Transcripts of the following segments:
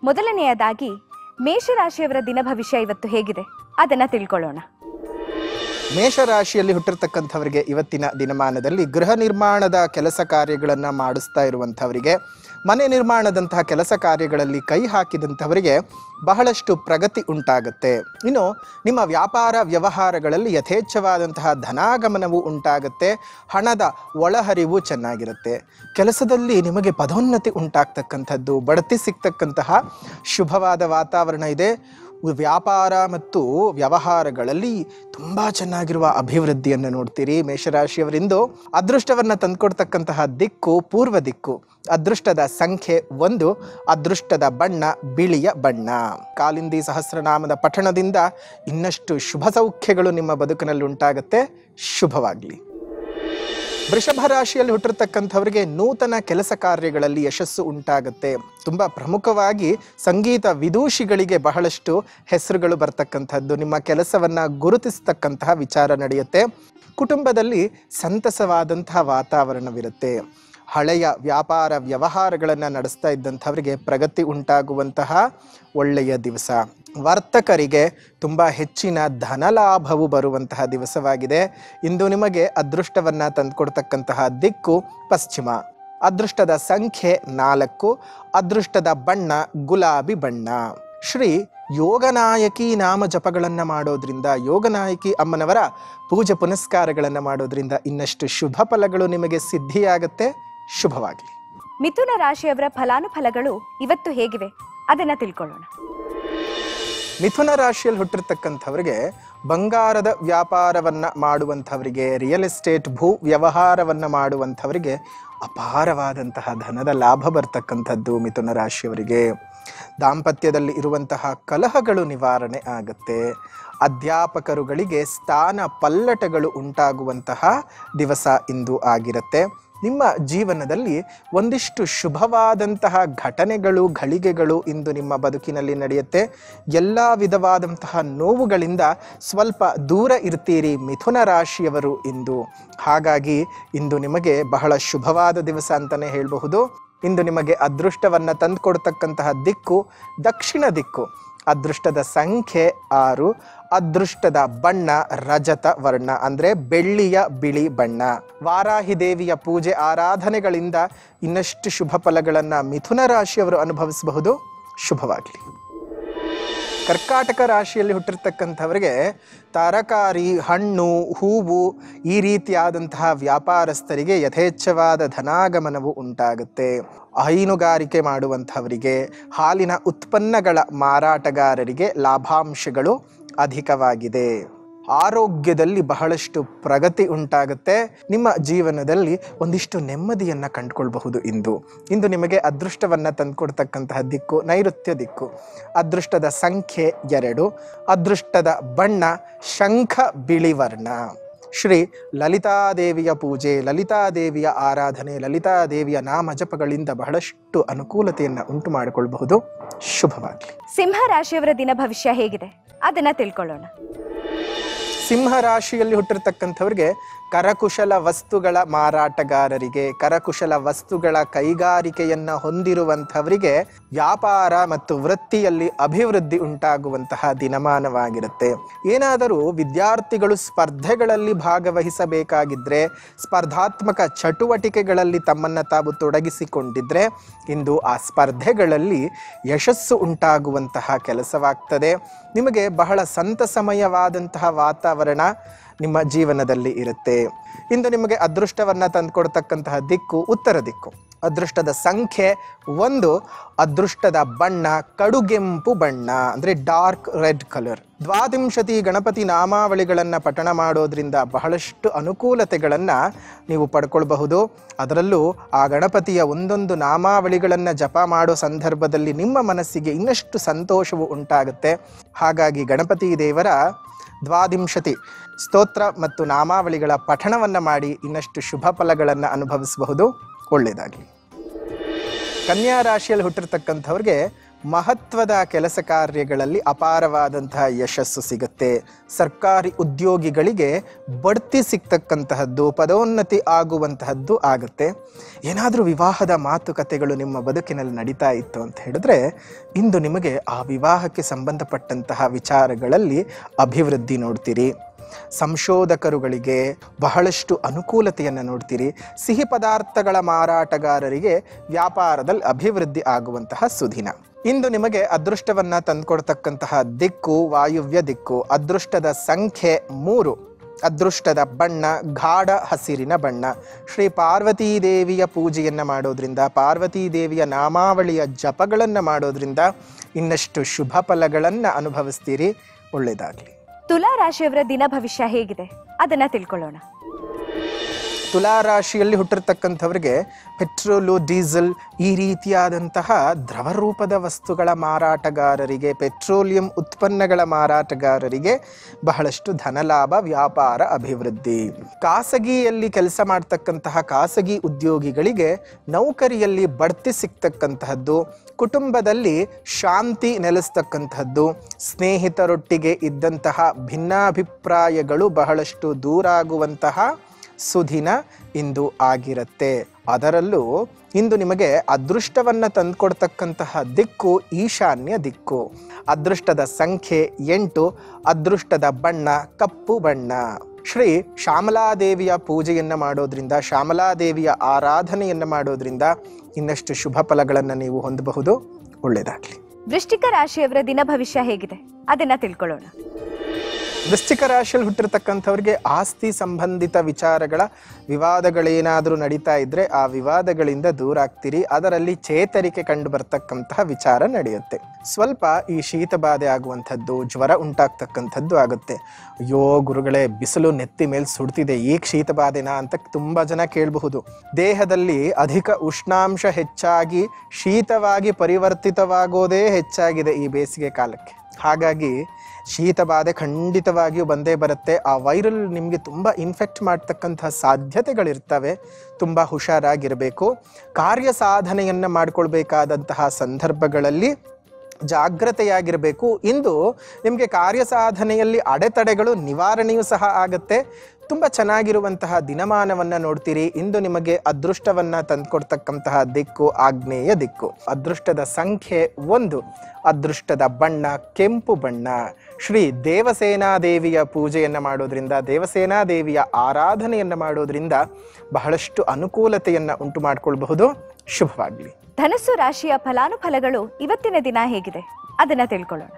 ಮೊದಲನೆಯದಾಗಿ ಮೇಷರಾಶಿಯವರ ದಿನ ಭವಿಷ್ಯ ಇವತ್ತು ಹೇಗಿದೆ ಅದನ್ನ ತಿಳ್ಕೊಳ್ಳೋಣ ಮೇಷರಾಶಿಯಲ್ಲಿ ಹುಟ್ಟಿರ್ತಕ್ಕಂಥವರಿಗೆ ಇವತ್ತಿನ ದಿನಮಾನದಲ್ಲಿ ಗೃಹ ನಿರ್ಮಾಣದ ಕೆಲಸ ಕಾರ್ಯಗಳನ್ನು ಮಾಡಿಸ್ತಾ ಇರುವಂಥವರಿಗೆ ಮನೆ ನಿರ್ಮಾಣದಂತಹ ಕೆಲಸ ಕಾರ್ಯಗಳಲ್ಲಿ ಕೈ ಹಾಕಿದಂಥವರಿಗೆ ಬಹಳಷ್ಟು ಪ್ರಗತಿ ಉಂಟಾಗುತ್ತೆ ಇನ್ನು ನಿಮ್ಮ ವ್ಯಾಪಾರ ವ್ಯವಹಾರಗಳಲ್ಲಿ ಯಥೇಚ್ಛವಾದಂತಹ ಧನಾಗಮನವು ಉಂಟಾಗುತ್ತೆ ಹಣದ ಒಳಹರಿವು ಚೆನ್ನಾಗಿರುತ್ತೆ ಕೆಲಸದಲ್ಲಿ ನಿಮಗೆ ಪದೋನ್ನತಿ ಉಂಟಾಗ್ತಕ್ಕಂಥದ್ದು ಬಡ್ತಿ ಸಿಗ್ತಕ್ಕಂತಹ ಶುಭವಾದ ವಾತಾವರಣ ಇದೆ ವ್ಯಾಪಾರ ಮತ್ತು ವ್ಯವಹಾರಗಳಲ್ಲಿ ತುಂಬ ಚೆನ್ನಾಗಿರುವ ಅಭಿವೃದ್ಧಿಯನ್ನು ನೋಡ್ತೀರಿ ಮೇಷರಾಶಿಯವರಿಂದು ಅದೃಷ್ಟವನ್ನು ತಂದುಕೊಡ್ತಕ್ಕಂತಹ ದಿಕ್ಕು ಪೂರ್ವ ದಿಕ್ಕು ಅದೃಷ್ಟದ ಸಂಖ್ಯೆ ಒಂದು ಅದೃಷ್ಟದ ಬಣ್ಣ ಬಿಳಿಯ ಬಣ್ಣ ಕಾಲಿಂದಿ ಸಹಸ್ರನಾಮದ ಪಠಣದಿಂದ ಇನ್ನಷ್ಟು ಶುಭ ಸೌಖ್ಯಗಳು ನಿಮ್ಮ ಬದುಕಿನಲ್ಲಿ ಉಂಟಾಗುತ್ತೆ ಶುಭವಾಗಲಿ ವೃಷಭ ರಾಶಿಯಲ್ಲಿ ಹುಟ್ಟಿರ್ತಕ್ಕಂಥವರಿಗೆ ನೂತನ ಕೆಲಸ ಕಾರ್ಯಗಳಲ್ಲಿ ಯಶಸ್ಸು ಉಂಟಾಗುತ್ತೆ ತುಂಬ ಪ್ರಮುಖವಾಗಿ ಸಂಗೀತ ವಿದೂಷಿಗಳಿಗೆ ಬಹಳಷ್ಟು ಹೆಸರುಗಳು ಬರ್ತಕ್ಕಂಥದ್ದು ನಿಮ್ಮ ಕೆಲಸವನ್ನು ಗುರುತಿಸ್ತಕ್ಕಂತಹ ವಿಚಾರ ನಡೆಯುತ್ತೆ ಕುಟುಂಬದಲ್ಲಿ ಸಂತಸವಾದಂತಹ ವಾತಾವರಣವಿರುತ್ತೆ ಹಳೆಯ ವ್ಯಾಪಾರ ವ್ಯವಹಾರಗಳನ್ನು ನಡೆಸ್ತಾ ಇದ್ದಂಥವರಿಗೆ ಪ್ರಗತಿ ಉಂಟಾಗುವಂತಹ ಒಳ್ಳೆಯ ದಿವಸ ವರ್ತಕರಿಗೆ ತುಂಬ ಹೆಚ್ಚಿನ ಧನಲಾಭವು ಬರುವಂತಹ ದಿವಸವಾಗಿದೆ ಇಂದು ನಿಮಗೆ ಅದೃಷ್ಟವನ್ನು ತಂದುಕೊಡ್ತಕ್ಕಂತಹ ದಿಕ್ಕು ಪಶ್ಚಿಮ ಅದೃಷ್ಟದ ಸಂಖ್ಯೆ ನಾಲ್ಕು ಅದೃಷ್ಟದ ಬಣ್ಣ ಗುಲಾಬಿ ಬಣ್ಣ ಶ್ರೀ ಯೋಗನಾಯಕಿ ನಾಮ ಜಪಗಳನ್ನು ಮಾಡೋದ್ರಿಂದ ಯೋಗನಾಯಕಿ ಅಮ್ಮನವರ ಪೂಜೆ ಪುನಸ್ಕಾರಗಳನ್ನು ಮಾಡೋದ್ರಿಂದ ಇನ್ನಷ್ಟು ಶುಭ ಫಲಗಳು ನಿಮಗೆ ಸಿದ್ಧಿಯಾಗುತ್ತೆ ಶುಭವಾಗಲಿ ಮಿಥುನ ರಾಶಿಯವರ ಫಲಾನುಫಲಗಳು ಇವತ್ತು ಹೇಗಿವೆ ಅದನ್ನ ತಿಳ್ಕೊಳ್ಳೋಣ ಮಿಥುನ ರಾಶಿಯಲ್ಲಿ ಹುಟ್ಟಿರ್ತಕ್ಕಂಥವರಿಗೆ ಬಂಗಾರದ ವ್ಯಾಪಾರವನ್ನು ಮಾಡುವಂಥವರಿಗೆ ರಿಯಲ್ ಎಸ್ಟೇಟ್ ಭೂ ವ್ಯವಹಾರವನ್ನು ಮಾಡುವಂಥವರಿಗೆ ಅಪಾರವಾದಂತಹ ಧನದ ಲಾಭ ಬರ್ತಕ್ಕಂಥದ್ದು ಮಿಥುನ ರಾಶಿಯವರಿಗೆ ದಾಂಪತ್ಯದಲ್ಲಿ ಇರುವಂತಹ ಕಲಹಗಳು ನಿವಾರಣೆ ಆಗುತ್ತೆ ಅಧ್ಯಾಪಕರುಗಳಿಗೆ ಸ್ಥಾನ ಪಲ್ಲಟಗಳು ಉಂಟಾಗುವಂತಹ ದಿವಸ ಇಂದು ಆಗಿರುತ್ತೆ ನಿಮ್ಮ ಜೀವನದಲ್ಲಿ ಒಂದಿಷ್ಟು ಶುಭವಾದಂತಹ ಘಟನೆಗಳು ಘಳಿಗೆಗಳು ಇಂದು ನಿಮ್ಮ ಬದುಕಿನಲ್ಲಿ ನಡೆಯುತ್ತೆ ಎಲ್ಲ ವಿಧವಾದಂತಹ ನೋವುಗಳಿಂದ ಸ್ವಲ್ಪ ದೂರ ಇರ್ತೀರಿ ಮಿಥುನ ರಾಶಿಯವರು ಇಂದು ಹಾಗಾಗಿ ಇಂದು ನಿಮಗೆ ಬಹಳ ಶುಭವಾದ ದಿವಸ ಅಂತಲೇ ಹೇಳಬಹುದು ಇಂದು ನಿಮಗೆ ಅದೃಷ್ಟವನ್ನು ತಂದುಕೊಡ್ತಕ್ಕಂತಹ ದಿಕ್ಕು ದಕ್ಷಿಣ ದಿಕ್ಕು ಅದೃಷ್ಟದ ಸಂಖ್ಯೆ ಆರು ಅದೃಷ್ಟದ ಬಣ್ಣ ರಜತ ವರ್ಣ ಅಂದರೆ ಬೆಳ್ಳಿಯ ಬಿಳಿ ಬಣ್ಣ ವಾರಾಹಿ ದೇವಿಯ ಪೂಜೆ ಆರಾಧನೆಗಳಿಂದ ಇನ್ನಷ್ಟು ಶುಭ ಫಲಗಳನ್ನು ಮಿಥುನ ರಾಶಿಯವರು ಅನುಭವಿಸಬಹುದು ಶುಭವಾಗಲಿ ಕರ್ಕಾಟಕ ರಾಶಿಯಲ್ಲಿ ಹುಟ್ಟಿರ್ತಕ್ಕಂಥವರಿಗೆ ತರಕಾರಿ ಹಣ್ಣು ಹೂವು ಈ ರೀತಿಯಾದಂತಹ ವ್ಯಾಪಾರಸ್ಥರಿಗೆ ಯಥೇಚ್ಛವಾದ ಧನಾಗಮನವು ಉಂಟಾಗುತ್ತೆ ಹೈನುಗಾರಿಕೆ ಮಾಡುವಂಥವರಿಗೆ ಹಾಲಿನ ಉತ್ಪನ್ನಗಳ ಮಾರಾಟಗಾರರಿಗೆ ಲಾಭಾಂಶಗಳು ಅಧಿಕವಾಗಿದೆ ಆರೋಗ್ಯದಲ್ಲಿ ಬಹಳಷ್ಟು ಪ್ರಗತಿ ಉಂಟಾಗುತ್ತೆ ನಿಮ್ಮ ಜೀವನದಲ್ಲಿ ಒಂದಿಷ್ಟು ನೆಮ್ಮದಿಯನ್ನು ಕಂಡುಕೊಳ್ಬಹುದು ಇಂದು ಇಂದು ನಿಮಗೆ ಅದೃಷ್ಟವನ್ನು ತಂದುಕೊಡ್ತಕ್ಕಂತಹ ದಿಕ್ಕು ನೈಋತ್ಯ ದಿಕ್ಕು ಅದೃಷ್ಟದ ಸಂಖ್ಯೆ ಎರಡು ಅದೃಷ್ಟದ ಬಣ್ಣ ಶಂಖ ಬಿಳಿ ವರ್ಣ ಶ್ರೀ ಲಲಿತಾದೇವಿಯ ಪೂಜೆ ಲಲಿತಾದೇವಿಯ ಆರಾಧನೆ ಲಲಿತಾದೇವಿಯ ನಾಮ ಜಪಗಳಿಂದ ಬಹಳಷ್ಟು ಅನುಕೂಲತೆಯನ್ನು ಉಂಟು ಮಾಡಿಕೊಳ್ಳಬಹುದು ಶುಭವಾಗಲಿ ಸಿಂಹ ರಾಶಿಯವರ ದಿನ ಭವಿಷ್ಯ ಹೇಗಿದೆ ಅದನ್ನ ತಿಳ್ಕೊಳ್ಳೋಣ ಸಿಂಹ ರಾಶಿಯಲ್ಲಿ ಹುಟ್ಟಿರ್ತಕ್ಕಂಥವ್ರಿಗೆ ಕರಕುಶಲ ವಸ್ತುಗಳ ಮಾರಾಟಗಾರರಿಗೆ ಕರಕುಶಲ ವಸ್ತುಗಳ ಕೈಗಾರಿಕೆಯನ್ನ ಹೊಂದಿರುವಂಥವರಿಗೆ ವ್ಯಾಪಾರ ಮತ್ತು ವೃತ್ತಿಯಲ್ಲಿ ಅಭಿವೃದ್ಧಿ ಉಂಟಾಗುವಂತಹ ದಿನಮಾನವಾಗಿರುತ್ತೆ ಏನಾದರೂ ವಿದ್ಯಾರ್ಥಿಗಳು ಸ್ಪರ್ಧೆಗಳಲ್ಲಿ ಭಾಗವಹಿಸಬೇಕಾಗಿದ್ರೆ ಸ್ಪರ್ಧಾತ್ಮಕ ಚಟುವಟಿಕೆಗಳಲ್ಲಿ ತಮ್ಮನ್ನು ತಾವು ತೊಡಗಿಸಿಕೊಂಡಿದ್ರೆ ಇಂದು ಆ ಸ್ಪರ್ಧೆಗಳಲ್ಲಿ ಯಶಸ್ಸು ಉಂಟಾಗುವಂತಹ ಕೆಲಸವಾಗ್ತದೆ ನಿಮಗೆ ಬಹಳ ಸಂತಸಮಯವಾದಂತಹ ವಾತಾವರಣ ನಿಮ್ಮ ಜೀವನದಲ್ಲಿ ಇರುತ್ತೆ ಇಂದು ನಿಮಗೆ ಅದೃಷ್ಟವನ್ನು ತಂದುಕೊಡ್ತಕ್ಕಂತಹ ದಿಕ್ಕು ಉತ್ತರ ದಿಕ್ಕು ಅದೃಷ್ಟದ ಸಂಖ್ಯೆ ಒಂದು ಅದೃಷ್ಟದ ಬಣ್ಣ ಕಡುಗೆಂಪು ಬಣ್ಣ ಅಂದರೆ ಡಾರ್ಕ್ ರೆಡ್ ಕಲರ್ ದ್ವಾದಿಂಶತಿ ಗಣಪತಿ ನಾಮಾವಳಿಗಳನ್ನು ಪಠಣ ಮಾಡೋದ್ರಿಂದ ಬಹಳಷ್ಟು ಅನುಕೂಲತೆಗಳನ್ನು ನೀವು ಪಡ್ಕೊಳ್ಬಹುದು ಅದರಲ್ಲೂ ಆ ಗಣಪತಿಯ ಒಂದೊಂದು ನಾಮಾವಳಿಗಳನ್ನು ಜಪ ಮಾಡೋ ಸಂದರ್ಭದಲ್ಲಿ ನಿಮ್ಮ ಮನಸ್ಸಿಗೆ ಇನ್ನಷ್ಟು ಸಂತೋಷವು ಉಂಟಾಗುತ್ತೆ ಹಾಗಾಗಿ ಗಣಪತಿ ದೇವರ ದ್ವಾದಿಂಶತಿ ಸ್ತೋತ್ರ ಮತ್ತು ನಾಮಾವಳಿಗಳ ಪಠಣವನ್ನು ಮಾಡಿ ಇನ್ನಷ್ಟು ಶುಭ ಫಲಗಳನ್ನು ಅನುಭವಿಸಬಹುದು ಒಳ್ಳೆಯದಾಗಲಿ ಕನ್ಯಾ ರಾಶಿಯಲ್ಲಿ ಹುಟ್ಟಿರ್ತಕ್ಕಂಥವ್ರಿಗೆ ಮಹತ್ವದ ಕೆಲಸ ಕಾರ್ಯಗಳಲ್ಲಿ ಅಪಾರವಾದಂತಹ ಯಶಸ್ಸು ಸಿಗುತ್ತೆ ಸರ್ಕಾರಿ ಉದ್ಯೋಗಿಗಳಿಗೆ ಬಡ್ತಿ ಸಿಗ್ತಕ್ಕಂತಹದ್ದು ಪದೋನ್ನತಿ ಆಗುವಂತಹದ್ದು ಆಗುತ್ತೆ ಏನಾದರೂ ವಿವಾಹದ ಮಾತುಕತೆಗಳು ನಿಮ್ಮ ಬದುಕಿನಲ್ಲಿ ನಡೀತಾ ಇತ್ತು ಅಂತ ಹೇಳಿದ್ರೆ ಇಂದು ನಿಮಗೆ ಆ ವಿವಾಹಕ್ಕೆ ಸಂಬಂಧಪಟ್ಟಂತಹ ವಿಚಾರಗಳಲ್ಲಿ ಅಭಿವೃದ್ಧಿ ನೋಡ್ತೀರಿ ಸಂಶೋಧಕರುಗಳಿಗೆ ಬಹಳಷ್ಟು ಅನುಕೂಲತೆಯನ್ನು ನೋಡ್ತೀರಿ ಸಿಹಿ ಪದಾರ್ಥಗಳ ಮಾರಾಟಗಾರರಿಗೆ ವ್ಯಾಪಾರದಲ್ಲಿ ಅಭಿವೃದ್ಧಿ ಆಗುವಂತಹ ಸುದಿನ ಇಂದು ನಿಮಗೆ ಅದೃಷ್ಟವನ್ನ ತಂದುಕೊಡ್ತಕ್ಕಂತಹ ದಿಕ್ಕು ವಾಯುವ್ಯ ದಿಕ್ಕು ಅದೃಷ್ಟದ ಸಂಖ್ಯೆ ಮೂರು ಅದೃಷ್ಟದ ಬಣ್ಣ ಗಾಢ ಹಸಿರಿನ ಬಣ್ಣ ಶ್ರೀ ಪಾರ್ವತೀ ದೇವಿಯ ಪೂಜೆಯನ್ನ ಮಾಡೋದ್ರಿಂದ ಪಾರ್ವತೀ ದೇವಿಯ ನಾಮಾವಳಿಯ ಜಪಗಳನ್ನು ಮಾಡೋದ್ರಿಂದ ಇನ್ನಷ್ಟು ಶುಭ ಫಲಗಳನ್ನು ಅನುಭವಿಸ್ತೀರಿ ಒಳ್ಳೆಯದಾಗಲಿ ತುಲಾ ರಾಶಿಯವರ ದಿನ ಭವಿಷ್ಯ ಹೇಗಿದೆ ಅದನ್ನ ತಿಳ್ಕೊಳ್ಳೋಣ ತುಲಾ ರಾಶಿಯಲ್ಲಿ ಹುಟ್ಟಿರ್ತಕ್ಕಂಥವ್ರಿಗೆ ಪೆಟ್ರೋಲು ಡೀಸೆಲ್ ಈ ರೀತಿಯಾದಂತಹ ದ್ರವ ರೂಪದ ವಸ್ತುಗಳ ಮಾರಾಟಗಾರರಿಗೆ ಪೆಟ್ರೋಲಿಯಂ ಉತ್ಪನ್ನಗಳ ಮಾರಾಟಗಾರರಿಗೆ ಬಹಳಷ್ಟು ಧನಲಾಭ ವ್ಯಾಪಾರ ಅಭಿವೃದ್ಧಿ ಖಾಸಗಿಯಲ್ಲಿ ಕೆಲಸ ಮಾಡ್ತಕ್ಕಂತಹ ಖಾಸಗಿ ಉದ್ಯೋಗಿಗಳಿಗೆ ನೌಕರಿಯಲ್ಲಿ ಬಡ್ತಿ ಸಿಗ್ತಕ್ಕಂತಹದ್ದು ಕುಟುಂಬದಲ್ಲಿ ಶಾಂತಿ ನೆಲೆಸ್ತಕ್ಕಂಥದ್ದು ಸ್ನೇಹಿತರೊಟ್ಟಿಗೆ ಇದ್ದಂತಹ ಭಿನ್ನಾಭಿಪ್ರಾಯಗಳು ಬಹಳಷ್ಟು ದೂರಾಗುವಂತಹ ಸುದಿನ ಇಂದು ಆಗಿರುತ್ತೆ ಅದರಲ್ಲೂ ಇಂದು ನಿಮಗೆ ಅದೃಷ್ಟವನ್ನ ತಂದುಕೊಡ್ತಕ್ಕಂತಹ ದಿಕ್ಕು ಈಶಾನ್ಯ ದಿಕ್ಕು ಅದೃಷ್ಟದ ಸಂಖ್ಯೆ ಎಂಟು ಅದೃಷ್ಟದ ಬಣ್ಣ ಕಪ್ಪು ಬಣ್ಣ ಶ್ರೀ ಶ್ಯಾಮಲಾದೇವಿಯ ಪೂಜೆಯನ್ನ ಮಾಡೋದ್ರಿಂದ ಶ್ಯಾಮಲಾದೇವಿಯ ಆರಾಧನೆಯನ್ನ ಮಾಡೋದ್ರಿಂದ ಇನ್ನಷ್ಟು ಶುಭ ಫಲಗಳನ್ನು ನೀವು ಹೊಂದಬಹುದು ಒಳ್ಳೆಯದಾಗಲಿ ವೃಶ್ಚಿಕ ರಾಶಿಯವರ ದಿನ ಭವಿಷ್ಯ ಹೇಗಿದೆ ಅದನ್ನ ತಿಳ್ಕೊಳ್ಳೋಣ ವೃಶ್ಚಿಕ ರಾಶಿಯಲ್ಲಿ ಹುಟ್ಟಿರ್ತಕ್ಕಂಥವ್ರಿಗೆ ಆಸ್ತಿ ಸಂಬಂಧಿತ ವಿಚಾರಗಳ ವಿವಾದಗಳೇನಾದರೂ ನಡೀತಾ ಇದ್ರೆ ಆ ವಿವಾದಗಳಿಂದ ದೂರ ಆಗ್ತೀರಿ ಅದರಲ್ಲಿ ಚೇತರಿಕೆ ಕಂಡು ಬರ್ತಕ್ಕಂತಹ ವಿಚಾರ ನಡೆಯುತ್ತೆ ಸ್ವಲ್ಪ ಈ ಶೀತ ಬಾಧೆ ಆಗುವಂಥದ್ದು ಜ್ವರ ಉಂಟಾಗ್ತಕ್ಕಂಥದ್ದು ಆಗುತ್ತೆ ಅಯ್ಯೋ ಗುರುಗಳೇ ಬಿಸಿಲು ನೆತ್ತಿ ಮೇಲೆ ಸುಡ್ತಿದೆ ಈಗ ಶೀತ ಬಾಧೆನಾ ಅಂತ ತುಂಬಾ ಜನ ಕೇಳಬಹುದು ದೇಹದಲ್ಲಿ ಅಧಿಕ ಉಷ್ಣಾಂಶ ಹೆಚ್ಚಾಗಿ ಶೀತವಾಗಿ ಪರಿವರ್ತಿತವಾಗೋದೇ ಹೆಚ್ಚಾಗಿದೆ ಈ ಬೇಸಿಗೆ ಕಾಲಕ್ಕೆ ಹಾಗಾಗಿ ಶೀತ ಬಾಧೆ ಖಂಡಿತವಾಗಿಯೂ ಬಂದೇ ಬರುತ್ತೆ ಆ ವೈರಲ್ ನಿಮಗೆ ತುಂಬ ಇನ್ಫೆಕ್ಟ್ ಮಾಡ್ತಕ್ಕಂತಹ ಸಾಧ್ಯತೆಗಳಿರ್ತವೆ ತುಂಬ ಹುಷಾರಾಗಿರಬೇಕು ಕಾರ್ಯ ಸಾಧನೆಯನ್ನು ಮಾಡ್ಕೊಳ್ಬೇಕಾದಂತಹ ಸಂದರ್ಭಗಳಲ್ಲಿ ಜಾಗ್ರತೆಯಾಗಿರಬೇಕು ಇಂದು ನಿಮಗೆ ಕಾರ್ಯ ಸಾಧನೆಯಲ್ಲಿ ಅಡೆತಡೆಗಳು ನಿವಾರಣೆಯೂ ಸಹ ಆಗುತ್ತೆ ತುಂಬ ಚೆನ್ನಾಗಿರುವಂತಹ ದಿನಮಾನವನ್ನು ನೋಡ್ತೀರಿ ಇಂದು ನಿಮಗೆ ಅದೃಷ್ಟವನ್ನ ತಂದುಕೊಡ್ತಕ್ಕಂತಹ ದಿಕ್ಕು ಆಗ್ನೇಯ ದಿಕ್ಕು ಅದೃಷ್ಟದ ಸಂಖ್ಯೆ ಒಂದು ಅದೃಷ್ಟದ ಬಣ್ಣ ಕೆಂಪು ಬಣ್ಣ ಶ್ರೀ ದೇವಸೇನಾ ದೇವಿಯ ಪೂಜೆಯನ್ನು ಮಾಡೋದ್ರಿಂದ ದೇವಸೇನಾ ದೇವಿಯ ಆರಾಧನೆಯನ್ನು ಮಾಡೋದ್ರಿಂದ ಬಹಳಷ್ಟು ಅನುಕೂಲತೆಯನ್ನು ಉಂಟು ಮಾಡಿಕೊಳ್ಬಹುದು ಶುಭವಾಗಲಿ ಧನಸ್ಸು ರಾಶಿಯ ಫಲಾನುಫಲಗಳು ಇವತ್ತಿನ ದಿನ ಹೇಗಿದೆ ಅದನ್ನ ತಿಳ್ಕೊಳ್ಳೋಣ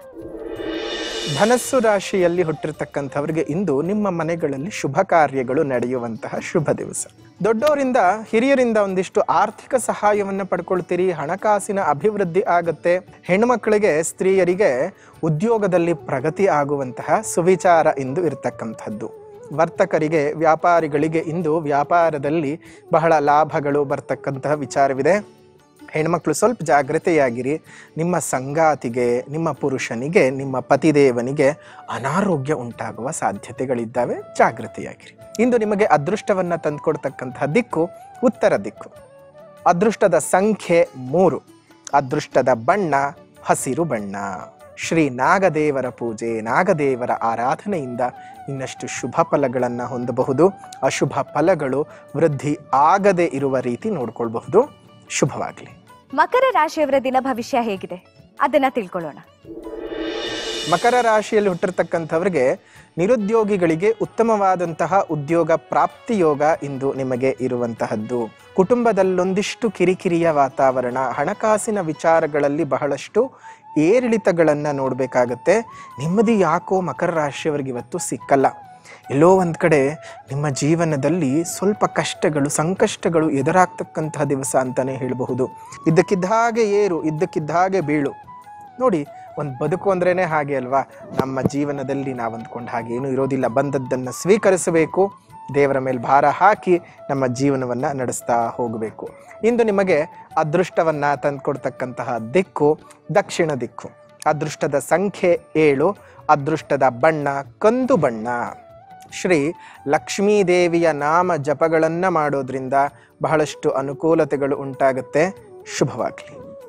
ಧನಸ್ಸು ರಾಶಿಯಲ್ಲಿ ಹುಟ್ಟಿರ್ತಕ್ಕಂಥವ್ರಿಗೆ ಇಂದು ನಿಮ್ಮ ಮನೆಗಳಲ್ಲಿ ಶುಭ ಕಾರ್ಯಗಳು ನಡೆಯುವಂತಹ ಶುಭ ದಿವಸ ದೊಡ್ಡವರಿಂದ ಹಿರಿಯರಿಂದ ಒಂದಿಷ್ಟು ಆರ್ಥಿಕ ಸಹಾಯವನ್ನು ಪಡ್ಕೊಳ್ತೀರಿ ಹಣಕಾಸಿನ ಅಭಿವೃದ್ಧಿ ಆಗುತ್ತೆ ಹೆಣ್ಮಕ್ಳಿಗೆ ಸ್ತ್ರೀಯರಿಗೆ ಉದ್ಯೋಗದಲ್ಲಿ ಪ್ರಗತಿ ಆಗುವಂತಹ ಸುವಿಚಾರ ಇಂದು ಇರತಕ್ಕಂಥದ್ದು ವರ್ತಕರಿಗೆ ವ್ಯಾಪಾರಿಗಳಿಗೆ ಇಂದು ವ್ಯಾಪಾರದಲ್ಲಿ ಬಹಳ ಲಾಭಗಳು ಬರ್ತಕ್ಕಂತಹ ವಿಚಾರವಿದೆ ಹೆಣ್ಮಕ್ಳು ಸ್ವಲ್ಪ ಜಾಗ್ರತೆಯಾಗಿರಿ ನಿಮ್ಮ ಸಂಗಾತಿಗೆ ನಿಮ್ಮ ಪುರುಷನಿಗೆ ನಿಮ್ಮ ಪತಿದೇವನಿಗೆ ಅನಾರೋಗ್ಯ ಉಂಟಾಗುವ ಸಾಧ್ಯತೆಗಳಿದ್ದಾವೆ ಜಾಗ್ರತೆಯಾಗಿರಿ ಇಂದು ನಿಮಗೆ ಅದೃಷ್ಟವನ್ನ ತಂದುಕೊಡ್ತಕ್ಕಂತಹ ದಿಕ್ಕು ಉತ್ತರ ದಿಕ್ಕು ಅದೃಷ್ಟದ ಸಂಖ್ಯೆ ಮೂರು ಅದೃಷ್ಟದ ಬಣ್ಣ ಹಸಿರು ಬಣ್ಣ ಶ್ರೀ ನಾಗದೇವರ ಪೂಜೆ ನಾಗದೇವರ ಆರಾಧನೆಯಿಂದ ಇನ್ನಷ್ಟು ಶುಭ ಫಲಗಳನ್ನು ಹೊಂದಬಹುದು ಅಶುಭ ಫಲಗಳು ವೃದ್ಧಿ ಆಗದೆ ಇರುವ ರೀತಿ ನೋಡ್ಕೊಳ್ಬಹುದು ಶುಭವಾಗಲಿ ಮಕರ ರಾಶಿಯವರ ದಿನ ಭವಿಷ್ಯ ಹೇಗಿದೆ ಅದನ್ನ ತಿಳ್ಕೊಳ್ಳೋಣ ಮಕರ ರಾಶಿಯಲ್ಲಿ ಹುಟ್ಟಿರ್ತಕ್ಕಂಥವ್ರಿಗೆ ನಿರುದ್ಯೋಗಿಗಳಿಗೆ ಉತ್ತಮವಾದಂತಹ ಉದ್ಯೋಗ ಪ್ರಾಪ್ತಿ ಯೋಗ ಇಂದು ನಿಮಗೆ ಇರುವಂತಹದ್ದು ಕುಟುಂಬದಲ್ಲೊಂದಿಷ್ಟು ಕಿರಿಕಿರಿಯ ವಾತಾವರಣ ಹಣಕಾಸಿನ ವಿಚಾರಗಳಲ್ಲಿ ಬಹಳಷ್ಟು ಏರಿಳಿತಗಳನ್ನು ನೋಡಬೇಕಾಗತ್ತೆ ನೆಮ್ಮದಿ ಯಾಕೋ ಮಕರ ರಾಶಿಯವರಿಗೆ ಇವತ್ತು ಸಿಕ್ಕಲ್ಲ ಎಲ್ಲೋ ಒಂದು ಕಡೆ ನಿಮ್ಮ ಜೀವನದಲ್ಲಿ ಸ್ವಲ್ಪ ಕಷ್ಟಗಳು ಸಂಕಷ್ಟಗಳು ಎದುರಾಗ್ತಕ್ಕಂತಹ ದಿವಸ ಅಂತಲೇ ಹೇಳಬಹುದು ಇದ್ದಕ್ಕಿದ್ದ ಹಾಗೆ ಏರು ಇದ್ದಕ್ಕಿದ್ದ ಹಾಗೆ ಬೀಳು ನೋಡಿ ಒಂದು ಬದುಕು ಅಂದ್ರೇ ಹಾಗೆ ಅಲ್ವಾ ನಮ್ಮ ಜೀವನದಲ್ಲಿ ನಾವು ಅಂದ್ಕೊಂಡು ಹಾಗೆ ಏನೂ ಇರೋದಿಲ್ಲ ಬಂದದ್ದನ್ನು ಸ್ವೀಕರಿಸಬೇಕು ದೇವರ ಮೇಲೆ ಭಾರ ಹಾಕಿ ನಮ್ಮ ಜೀವನವನ್ನು ನಡೆಸ್ತಾ ಹೋಗಬೇಕು ಇಂದು ನಿಮಗೆ ಅದೃಷ್ಟವನ್ನು ತಂದುಕೊಡ್ತಕ್ಕಂತಹ ದಿಕ್ಕು ದಕ್ಷಿಣ ದಿಕ್ಕು ಅದೃಷ್ಟದ ಸಂಖ್ಯೆ ಏಳು ಅದೃಷ್ಟದ ಬಣ್ಣ ಕಂದು ಬಣ್ಣ ಶ್ರೀ ಲಕ್ಷ್ಮೀ ದೇವಿಯ ನಾಮ ಜಪಗಳನ್ನು ಮಾಡೋದ್ರಿಂದ ಬಹಳಷ್ಟು ಅನುಕೂಲತೆಗಳು ಉಂಟಾಗುತ್ತೆ ಶುಭವಾಗಲಿ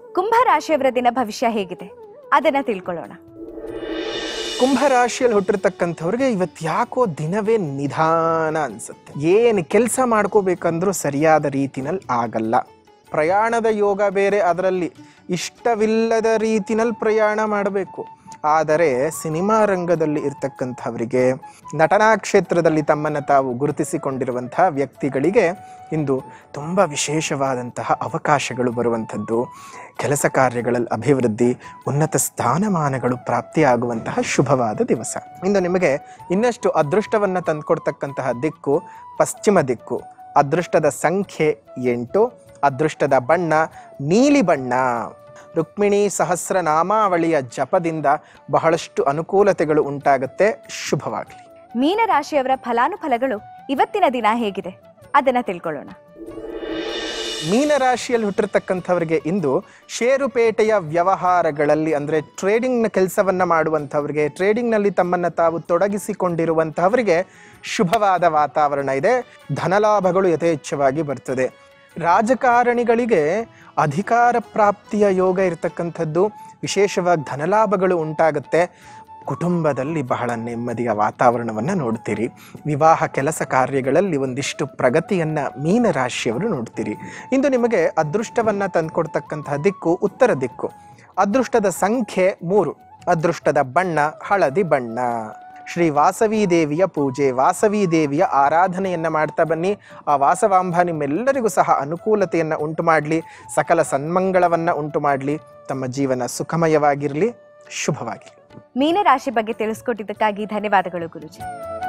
ಕುಂಭ ರಾಶಿಯವರ ದಿನ ಭವಿಷ್ಯ ಹೇಗಿದೆ ಅದನ್ನ ತಿಳ್ಕೊಳ್ಳೋಣ ಕುಂಭರಾಶಿಯಲ್ಲಿ ಹುಟ್ಟಿರ್ತಕ್ಕಂಥವ್ರಿಗೆ ಇವತ್ತು ಯಾಕೋ ದಿನವೇ ನಿಧಾನ ಅನ್ಸುತ್ತೆ ಏನು ಕೆಲಸ ಮಾಡ್ಕೋಬೇಕಂದ್ರೂ ಸರಿಯಾದ ರೀತಿನಲ್ಲಿ ಆಗಲ್ಲ ಪ್ರಯಾಣದ ಯೋಗ ಬೇರೆ ಅದರಲ್ಲಿ ಇಷ್ಟವಿಲ್ಲದ ರೀತಿನಲ್ಲಿ ಪ್ರಯಾಣ ಮಾಡಬೇಕು ಆದರೆ ಸಿನಿಮಾ ರಂಗದಲ್ಲಿ ಇರ್ತಕ್ಕಂಥವರಿಗೆ ನಟನಾ ಕ್ಷೇತ್ರದಲ್ಲಿ ತಮ್ಮನ್ನು ತಾವು ಗುರುತಿಸಿಕೊಂಡಿರುವಂತಹ ವ್ಯಕ್ತಿಗಳಿಗೆ ಇಂದು ತುಂಬ ವಿಶೇಷವಾದಂತಹ ಅವಕಾಶಗಳು ಬರುವಂಥದ್ದು ಕೆಲಸ ಕಾರ್ಯಗಳಲ್ಲಿ ಅಭಿವೃದ್ಧಿ ಉನ್ನತ ಸ್ಥಾನಮಾನಗಳು ಪ್ರಾಪ್ತಿಯಾಗುವಂತಹ ಶುಭವಾದ ದಿವಸ ಇಂದು ನಿಮಗೆ ಇನ್ನಷ್ಟು ಅದೃಷ್ಟವನ್ನು ತಂದುಕೊಡ್ತಕ್ಕಂತಹ ದಿಕ್ಕು ಪಶ್ಚಿಮ ದಿಕ್ಕು ಅದೃಷ್ಟದ ಸಂಖ್ಯೆ ಎಂಟು ಅದೃಷ್ಟದ ಬಣ್ಣ ನೀಲಿ ಬಣ್ಣ ರುಕ್ಮಿಣಿ ಸಹಸ್ರ ನಾಮಾವಳಿಯ ಜಪದಿಂದ ಬಹಳಷ್ಟು ಅನುಕೂಲತೆಗಳು ಉಂಟಾಗುತ್ತೆ ಶುಭವಾಗಲಿ ಮೀನ ರಾಶಿಯವರ ಫಲಾನುಫಲಗಳು ಇವತ್ತಿನ ದಿನ ಹೇಗಿದೆ ಅದನ್ನ ತಿಳ್ಕೊಳ್ಳೋಣ ಮೀನರಾಶಿಯಲ್ಲಿ ಹುಟ್ಟಿರ್ತಕ್ಕಂಥವ್ರಿಗೆ ಇಂದು ಷೇರುಪೇಟೆಯ ವ್ಯವಹಾರಗಳಲ್ಲಿ ಅಂದರೆ ಟ್ರೇಡಿಂಗ್ನ ಕೆಲಸವನ್ನ ಮಾಡುವಂಥವ್ರಿಗೆ ಟ್ರೇಡಿಂಗ್ನಲ್ಲಿ ತಮ್ಮನ್ನು ತಾವು ತೊಡಗಿಸಿಕೊಂಡಿರುವಂತಹವರಿಗೆ ಶುಭವಾದ ವಾತಾವರಣ ಇದೆ ಧನಲಾಭಗಳು ಯಥೇಚ್ಛವಾಗಿ ಬರ್ತದೆ ರಾಜಕಾರಣಿಗಳಿಗೆ ಅಧಿಕಾರ ಪ್ರಾಪ್ತಿಯ ಯೋಗ ಇರತಕ್ಕಂಥದ್ದು ವಿಶೇಷವಾಗಿ ಧನಲಾಭಗಳು ಉಂಟಾಗುತ್ತೆ ಕುಟುಂಬದಲ್ಲಿ ಬಹಳ ನೆಮ್ಮದಿಯ ವಾತಾವರಣವನ್ನು ನೋಡ್ತೀರಿ ವಿವಾಹ ಕೆಲಸ ಕಾರ್ಯಗಳಲ್ಲಿ ಒಂದಿಷ್ಟು ಪ್ರಗತಿಯನ್ನು ಮೀನರಾಶಿಯವರು ನೋಡ್ತೀರಿ ಇಂದು ನಿಮಗೆ ಅದೃಷ್ಟವನ್ನು ತಂದುಕೊಡ್ತಕ್ಕಂತಹ ದಿಕ್ಕು ಉತ್ತರ ದಿಕ್ಕು ಅದೃಷ್ಟದ ಸಂಖ್ಯೆ ಮೂರು ಅದೃಷ್ಟದ ಬಣ್ಣ ಹಳದಿ ಬಣ್ಣ ಶ್ರೀ ವಾಸವಿ ದೇವಿಯ ಪೂಜೆ ವಾಸವಿ ದೇವಿಯ ಆರಾಧನೆಯನ್ನ ಮಾಡ್ತಾ ಬನ್ನಿ ಆ ವಾಸವಾಂಬ ನಿಮ್ಮೆಲ್ಲರಿಗೂ ಸಹ ಅನುಕೂಲತೆಯನ್ನು ಉಂಟು ಮಾಡಲಿ ಸಕಲ ಸನ್ಮಂಗಳವನ್ನ ಉಂಟು ಮಾಡಲಿ ತಮ್ಮ ಜೀವನ ಸುಖಮಯವಾಗಿರಲಿ ಶುಭವಾಗಿರಲಿ ಮೀನ ರಾಶಿ ಬಗ್ಗೆ ತಿಳಿಸ್ಕೊಟ್ಟಿದ್ದಕ್ಕಾಗಿ ಧನ್ಯವಾದಗಳು ಗುರುಜಿ